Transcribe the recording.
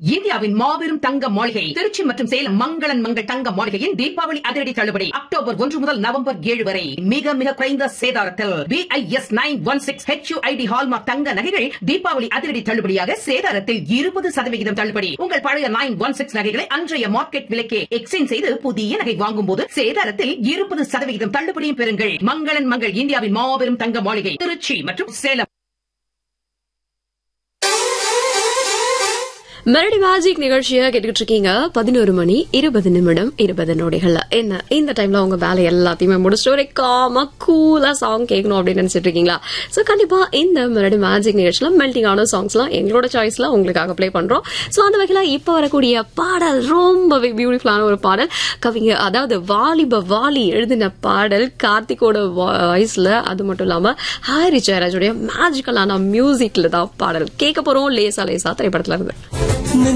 இந்தியாவின் மாபெரும் தங்க மாளிகை திருச்சி மற்றும் சேலம் மங்களன் மங்கள் தங்க மாளிகையின் தீபாவளி அதிரடி தள்ளுபடி அக்டோபர் ஒன்று முதல் நவம்பர் ஏழு வரை மிக மிக குறைந்த சேதாரத்தில் BIS nine one six HUID hallmark தங்க நகைகள் தீபாவளி அதிரடி தள்ளுபடியாக சேதாரத்தில் இருபது சதவிகிதம் தள்ளுபடி உங்கள் பழைய நைன் ஒன் சிக்ஸ் நகைகளை அன்றைய மார்க்கெட் விலைக்கே எக்ஸ்சேஞ்ச் செய்து புதிய நகை வாங்கும் போது சேதாரத்தில் இருபது சதவிகிதம் தள்ளுபடியும் பெறுங்கள் மங்களன் மங்கள் இந்தியாவின் மாபெரும் தங்க மாளிகை திருச்சி மற்றும் சேலம் மெரடி மேஜிக் நிகழ்ச்சியை கேட்டுக்கிட்டு இருக்கீங்க பதினோரு மணி இருபது நிமிடம் இருபது நொடிகள்ல என்ன இந்த டைம்ல உங்க வேலை எல்லாத்தையுமே முடிச்சுட்டு ஒரு காம கூலா சாங் கேட்கணும் அப்படின்னு நினைச்சிட்டு இருக்கீங்களா சோ கண்டிப்பா இந்த மெரடி மேஜிக் நிகழ்ச்சியில மெல்டிங் ஆன சாங்ஸ்லாம் எங்களோட சாய்ஸ்ல உங்களுக்காக ப்ளே பண்றோம் சோ அந்த வகையில இப்ப வரக்கூடிய பாடல் ரொம்பவே பியூட்டிஃபுல்லான ஒரு பாடல் கவிங்க அதாவது வாலிப வாலி எழுதின பாடல் கார்த்திகோட வாய்ஸ்ல அது மட்டும் இல்லாம ஹாரி ஜெயராஜுடைய மேஜிக்கலான மியூசிக்ல தான் பாடல் கேட்க போறோம் லேசா லேசா திரைப்படத்துல இருந்து